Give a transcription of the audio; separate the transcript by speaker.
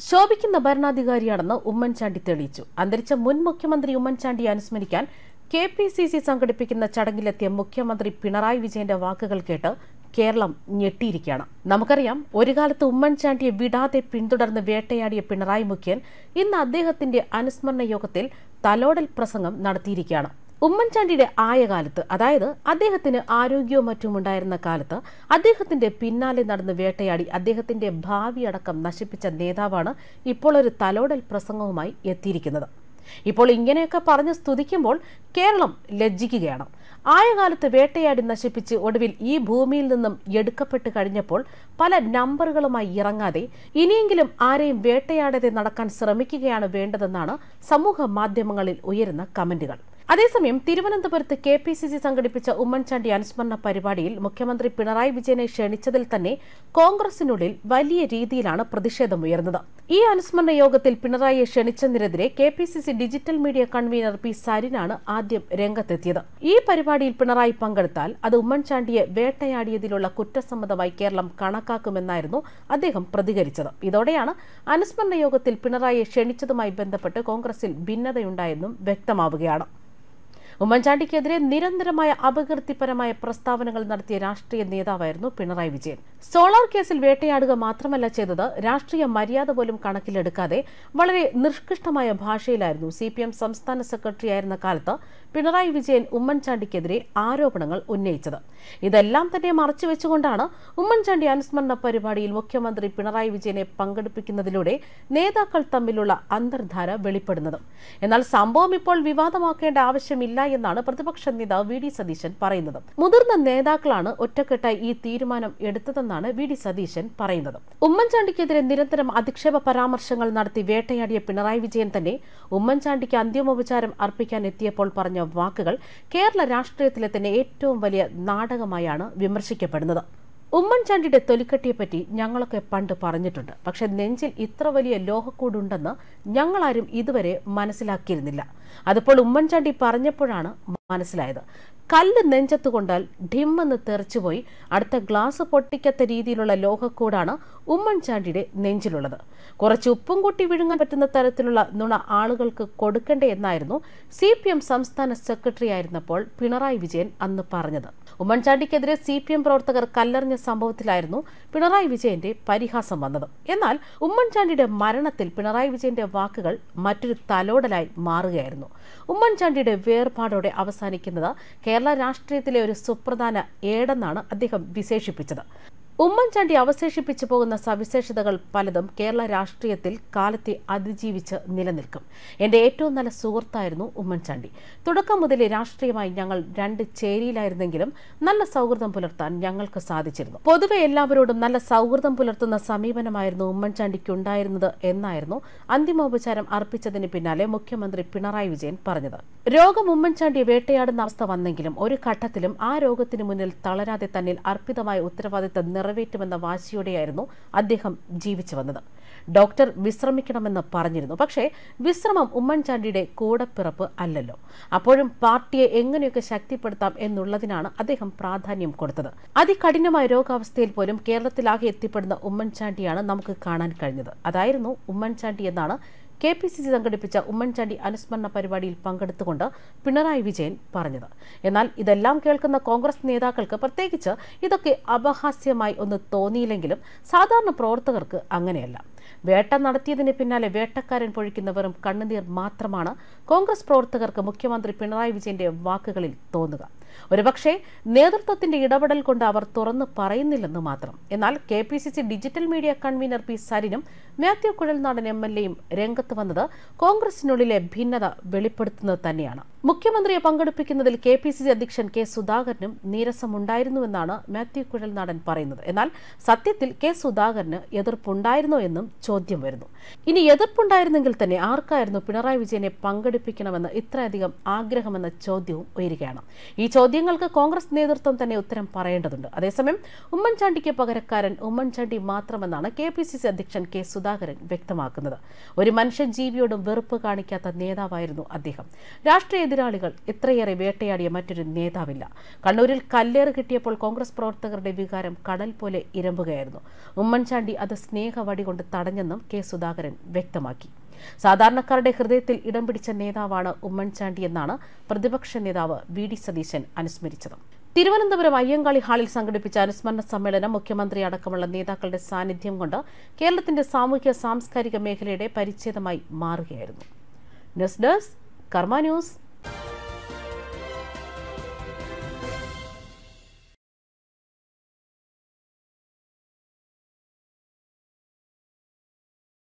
Speaker 1: ശോഭിക്കുന്ന ഭരണാധികാരിയാണെന്ന് ഉമ്മൻചാണ്ടി തെളിയിച്ചു അന്തരിച്ച മുൻ മുഖ്യമന്ത്രി ഉമ്മൻചാണ്ടിയെ അനുസ്മരിക്കാൻ കെ പി സി സി സംഘടിപ്പിക്കുന്ന ചടങ്ങിലെത്തിയ മുഖ്യമന്ത്രി പിണറായി വിജയന്റെ വാക്കുകൾ കേട്ട് കേരളം ഞെട്ടിയിരിക്കുകയാണ് നമുക്കറിയാം ഒരു കാലത്ത് ഉമ്മൻചാണ്ടിയെ വിടാതെ പിന്തുടർന്ന് വേട്ടയാടിയ പിണറായി മുഖ്യൻ ഇന്ന് അദ്ദേഹത്തിന്റെ അനുസ്മരണ യോഗത്തിൽ തലോടൽ പ്രസംഗം നടത്തിയിരിക്കുകയാണ് ഉമ്മൻചാണ്ടിയുടെ ആയ കാലത്ത് അതായത് അദ്ദേഹത്തിന് ആരോഗ്യവും മറ്റും ഉണ്ടായിരുന്ന കാലത്ത് അദ്ദേഹത്തിന്റെ പിന്നാലെ നടന്ന് വേട്ടയാടി അദ്ദേഹത്തിന്റെ ഭാവി അടക്കം നശിപ്പിച്ച നേതാവാണ് ഇപ്പോൾ ഒരു തലോടൽ പ്രസംഗവുമായി എത്തിയിരിക്കുന്നത് ഇപ്പോൾ ഇങ്ങനെയൊക്കെ പറഞ്ഞ് സ്തുതിക്കുമ്പോൾ കേരളം ലജ്ജിക്കുകയാണ് ആയ കാലത്ത് വേട്ടയാടി നശിപ്പിച്ച് ഒടുവിൽ ഈ ഭൂമിയിൽ നിന്നും എടുക്കപ്പെട്ട് കഴിഞ്ഞപ്പോൾ പല നമ്പറുകളുമായി ഇറങ്ങാതെ ഇനിയെങ്കിലും ആരെയും വേട്ടയാടാതെ നടക്കാൻ ശ്രമിക്കുകയാണ് വേണ്ടതെന്നാണ് സമൂഹ മാധ്യമങ്ങളിൽ ഉയരുന്ന കമന്റുകൾ അതേസമയം തിരുവനന്തപുരത്ത് കെ പി സി സി സംഘടിപ്പിച്ച ഉമ്മൻചാണ്ടി അനുസ്മരണ പരിപാടിയിൽ മുഖ്യമന്ത്രി പിണറായി വിജയനെ ക്ഷണിച്ചതിൽ തന്നെ കോൺഗ്രസിനുള്ളിൽ വലിയ രീതിയിലാണ് പ്രതിഷേധമുയർന്നത് ഈ അനുസ്മരണ യോഗത്തിൽ പിണറായിയെ ക്ഷണിച്ചതിനെതിരെ K P C C digital media convener P സരിനാണ് ആദ്യം രംഗത്തെത്തിയത് ഈ പരിപാടിയിൽ പിണറായി പങ്കെടുത്താൽ അത് ഉമ്മൻചാണ്ടിയെ വേട്ടയാടിയതിലുള്ള കുറ്റസമ്മതമായി കേരളം കണക്കാക്കുമെന്നായിരുന്നു അദ്ദേഹം പ്രതികരിച്ചത് ഇതോടെയാണ് അനുസ്മരണ യോഗത്തിൽ പിണറായിയെ ക്ഷണിച്ചതുമായി ബന്ധപ്പെട്ട് കോൺഗ്രസിൽ ഭിന്നതയുണ്ടായെന്നും വ്യക്തമാവുകയാണ് ഉമ്മൻചാണ്ടിക്കെതിരെ നിരന്തരമായ അപകീർത്തിപരമായ പ്രസ്താവനകൾ നടത്തിയ രാഷ്ട്രീയ നേതാവായിരുന്നു പിണറായി വിജയൻ സോളാർ കേസിൽ വേട്ടയാടുക മാത്രമല്ല ചെയ്തത് രാഷ്ട്രീയ മര്യാദ പോലും കണക്കിലെടുക്കാതെ വളരെ നിഷ്കൃഷ്ടമായ ഭാഷയിലായിരുന്നു സി പി എം സംസ്ഥാന സെക്രട്ടറി ആയിരുന്ന കാലത്ത് പിണറായി വിജയൻ ഉമ്മൻചാണ്ടിക്കെതിരെ ആരോപണങ്ങൾ ഉന്നയിച്ചത് ഇതെല്ലാം തന്നെ മറച്ചുവെച്ചുകൊണ്ടാണ് ഉമ്മൻചാണ്ടി അനുസ്മരണ പരിപാടിയിൽ മുഖ്യമന്ത്രി പിണറായി വിജയനെ പങ്കെടുപ്പിക്കുന്നതിലൂടെ നേതാക്കൾ തമ്മിലുള്ള അന്തർധാര വെളിപ്പെടുന്നത് എന്നാൽ സംഭവം ഇപ്പോൾ വിവാദമാക്കേണ്ട ആവശ്യമില്ല എന്നാണ് പ്രതിപക്ഷ നേതാവ് വി ഡി സതീശൻ പറയുന്നത് മുതിർന്ന നേതാക്കളാണ് ഒറ്റക്കെട്ടായി ഈ തീരുമാനം എടുത്തതെന്നാണ് വി ഡി സതീശൻ പറയുന്നത് ഉമ്മൻചാണ്ടിക്കെതിരെ നിരന്തരം അധിക്ഷേപ പരാമർശങ്ങൾ നടത്തി വേട്ടയാടിയ പിണറായി വിജയൻ തന്നെ ഉമ്മൻചാണ്ടിക്ക് അന്തിമോപചാരം അർപ്പിക്കാൻ എത്തിയപ്പോൾ പറഞ്ഞ വാക്കുകൾ കേരള രാഷ്ട്രീയത്തിലെ തന്നെ ഏറ്റവും വലിയ നാടകമായാണ് വിമർശിക്കപ്പെടുന്നത് ഉമ്മൻചാണ്ടിയുടെ തൊലിക്കട്ടിയെപ്പറ്റി ഞങ്ങളൊക്കെ പണ്ട് പറഞ്ഞിട്ടുണ്ട് പക്ഷെ നെഞ്ചിൽ ഇത്ര വലിയ ലോഹക്കൂടുണ്ടെന്ന് ഞങ്ങളാരും ഇതുവരെ മനസ്സിലാക്കിയിരുന്നില്ല അതിപ്പോൾ ഉമ്മൻചാണ്ടി പറഞ്ഞപ്പോഴാണ് മനസ്സിലായത് കല്ല് നെഞ്ചത്ത് കൊണ്ടാൽ ഡിമ്മെന്ന് തെറിച്ചുപോയി അടുത്ത ഗ്ലാസ് പൊട്ടിക്കത്ത രീതിയിലുള്ള ലോഹക്കൂടാണ് ഉമ്മൻചാണ്ടിയുടെ നെഞ്ചിലുള്ളത് കുറച്ച് ഉപ്പും കൂട്ടി വിഴുങ്ങാൻ പറ്റുന്ന തരത്തിലുള്ള നുണ ആളുകൾക്ക് കൊടുക്കണ്ടേ എന്നായിരുന്നു സി പി എം സംസ്ഥാന സെക്രട്ടറി ആയിരുന്നപ്പോൾ പിണറായി വിജയൻ അന്ന് പറഞ്ഞത് ഉമ്മൻചാണ്ടിക്കെതിരെ സി പി എം പ്രവർത്തകർ കല്ലെറിഞ്ഞ സംഭവത്തിലായിരുന്നു പിണറായി വിജയന്റെ പരിഹാസം വന്നത് എന്നാൽ ഉമ്മൻചാണ്ടിയുടെ മരണത്തിൽ പിണറായി വിജയന്റെ വാക്കുകൾ മറ്റൊരു തലോടലായി മാറുകയായിരുന്നു ഉമ്മൻചാണ്ടിയുടെ വേർപാടോടെ അവസാനിക്കുന്നത് കേരള രാഷ്ട്രീയത്തിലെ ഒരു സുപ്രധാന ഏടെന്നാണ് അദ്ദേഹം വിശേഷിപ്പിച്ചത് ഉമ്മൻചാണ്ടി അവശേഷിപ്പിച്ചു പോകുന്ന സവിശേഷതകൾ പലതും കേരള രാഷ്ട്രീയത്തിൽ കാലത്തെ അതിജീവിച്ച് നിലനിൽക്കും എന്റെ ഏറ്റവും നല്ല സുഹൃത്തായിരുന്നു ഉമ്മൻചാണ്ടി തുടക്കം മുതലേ രാഷ്ട്രീയമായി ഞങ്ങൾ രണ്ട് ചേരിയിലായിരുന്നെങ്കിലും നല്ല സൗഹൃദം പുലർത്താൻ ഞങ്ങൾക്ക് സാധിച്ചിരുന്നു പൊതുവെ എല്ലാവരോടും നല്ല സൗഹൃദം പുലർത്തുന്ന സമീപനമായിരുന്നു ഉമ്മൻചാണ്ടിക്കുണ്ടായിരുന്നത് എന്നായിരുന്നു അന്തിമോപചാരം അർപ്പിച്ചതിന് പിന്നാലെ മുഖ്യമന്ത്രി പിണറായി വിജയൻ പറഞ്ഞത് രോഗം ഉമ്മൻചാണ്ടിയെ വേട്ടയാടുന്ന അവസ്ഥ വന്നെങ്കിലും ഒരു ഘട്ടത്തിലും ആ രോഗത്തിന് മുന്നിൽ തളരാതെ തന്നിൽ അർപ്പിതമായ ഉത്തരവാദിത്തം നിറവേറ്റുമെന്ന വാശിയോടെയായിരുന്നു അദ്ദേഹം ജീവിച്ചു വന്നത് ഡോക്ടർ വിശ്രമിക്കണമെന്ന് പറഞ്ഞിരുന്നു പക്ഷേ വിശ്രമം ഉമ്മൻചാണ്ടിയുടെ കൂടപ്പിറപ്പ് അല്ലല്ലോ അപ്പോഴും പാർട്ടിയെ എങ്ങനെയൊക്കെ ശക്തിപ്പെടുത്താം എന്നുള്ളതിനാണ് അദ്ദേഹം പ്രാധാന്യം കൊടുത്തത് അതികഠിനമായ രോഗാവസ്ഥയിൽ പോലും കേരളത്തിലാകെ എത്തിപ്പെടുന്ന ഉമ്മൻചാണ്ടിയാണ് നമുക്ക് കാണാൻ കഴിഞ്ഞത് അതായിരുന്നു ഉമ്മൻചാണ്ടി എന്നാണ് കെ പി സി സി സംഘടിപ്പിച്ച ഉമ്മൻചാണ്ടി അനുസ്മരണ പരിപാടിയിൽ പങ്കെടുത്തുകൊണ്ട് പിണറായി വിജയൻ പറഞ്ഞത് എന്നാൽ ഇതെല്ലാം കേൾക്കുന്ന കോൺഗ്രസ് നേതാക്കൾക്ക് പ്രത്യേകിച്ച് ഇതൊക്കെ അപഹാസ്യമായി ഒന്ന് തോന്നിയില്ലെങ്കിലും സാധാരണ പ്രവർത്തകർക്ക് അങ്ങനെയല്ല വേട്ട നടത്തിയതിന് പിന്നാലെ വേട്ടക്കാരൻ പൊഴിക്കുന്ന വെറും കണ്ണുനീർ മാത്രമാണ് കോൺഗ്രസ് പ്രവർത്തകർക്ക് മുഖ്യമന്ത്രി പിണറായി വിജയന്റെ വാക്കുകളിൽ തോന്നുക ഒരുപക്ഷെ നേതൃത്വത്തിന്റെ ഇടപെടൽ കൊണ്ട് അവർ തുറന്നു പറയുന്നില്ലെന്ന് മാത്രം എന്നാൽ K P C C digital media convener P സരിനും മാത്യു കുഴൽനാടൻ എം എൽ എയും രംഗത്ത് വന്നത് കോൺഗ്രസിനുള്ളിലെ ഭിന്നത വെളിപ്പെടുത്തുന്നത് തന്നെയാണ് മുഖ്യമന്ത്രിയെ പങ്കെടുപ്പിക്കുന്നതിൽ കെ പി സി സി അധ്യക്ഷൻ കെ സുധാകരനും നീരസമുണ്ടായിരുന്നുവെന്നാണ് മാത്യു കുഴൽനാടൻ പറയുന്നത് എന്നാൽ സത്യത്തിൽ കെ സുധാകരന് എതിർപ്പുണ്ടായിരുന്നോ എന്നും ചോദ്യം വരുന്നു ഇനി എതിർപ്പുണ്ടായിരുന്നെങ്കിൽ തന്നെ ആർക്കായിരുന്നു പിണറായി വിജയനെ പങ്കെടുപ്പിക്കണമെന്ന് ഇത്രയധികം ആഗ്രഹമെന്ന ചോദ്യവും ഉയരുകയാണ് ഈ ചോദ്യങ്ങൾക്ക് കോൺഗ്രസ് നേതൃത്വം തന്നെ ഉത്തരം പറയേണ്ടതുണ്ട് അതേസമയം ഉമ്മൻചാണ്ടിക്ക് പകരക്കാരൻ ഉമ്മൻചാണ്ടി മാത്രമെന്നാണ് കെ പി സി സി അധ്യക്ഷൻ കെ സുധാകരൻ വ്യക്തമാക്കുന്നത് ഒരു മനുഷ്യ മനുഷ്യജീവിയോടും വെറുപ്പ് കാണിക്കാത്ത നേതാവായിരുന്നു അദ്ദേഹം രാഷ്ട്രീയ എതിരാളികൾ ഇത്രയേറെ വേട്ടയാടിയ മറ്റൊരു നേതാവില്ല കണ്ണൂരിൽ കല്ലേറ് കിട്ടിയപ്പോൾ കോൺഗ്രസ് പ്രവർത്തകരുടെ വികാരം കടൽ പോലെ ഇരമ്പുകയായിരുന്നു ഉമ്മൻചാണ്ടി അത് സ്നേഹവടി കൊണ്ട് തടഞ്ഞെന്നും കെ സുധാകരൻ വ്യക്തമാക്കി സാധാരണക്കാരുടെ ഹൃദയത്തിൽ ഇടം പിടിച്ച നേതാവാണ് ഉമ്മൻചാണ്ടി എന്നാണ് പ്രതിപക്ഷ നേതാവ് വി ഡി സതീശൻ അനുസ്മരിച്ചത് തിരുവനന്തപുരം അയ്യങ്കാളി ഹാളിൽ സംഘടിപ്പിച്ച അനുസ്മരണ സമ്മേളനം മുഖ്യമന്ത്രി അടക്കമുള്ള നേതാക്കളുടെ സാന്നിധ്യം കൊണ്ട് കേരളത്തിന്റെ സാമൂഹ്യ സാംസ്കാരിക മേഖലയുടെ പരിച്ഛേദമായി മാറുകയായിരുന്നു ന്യൂസ് ഡെസ്ക് കർമ്മ ന്യൂസ്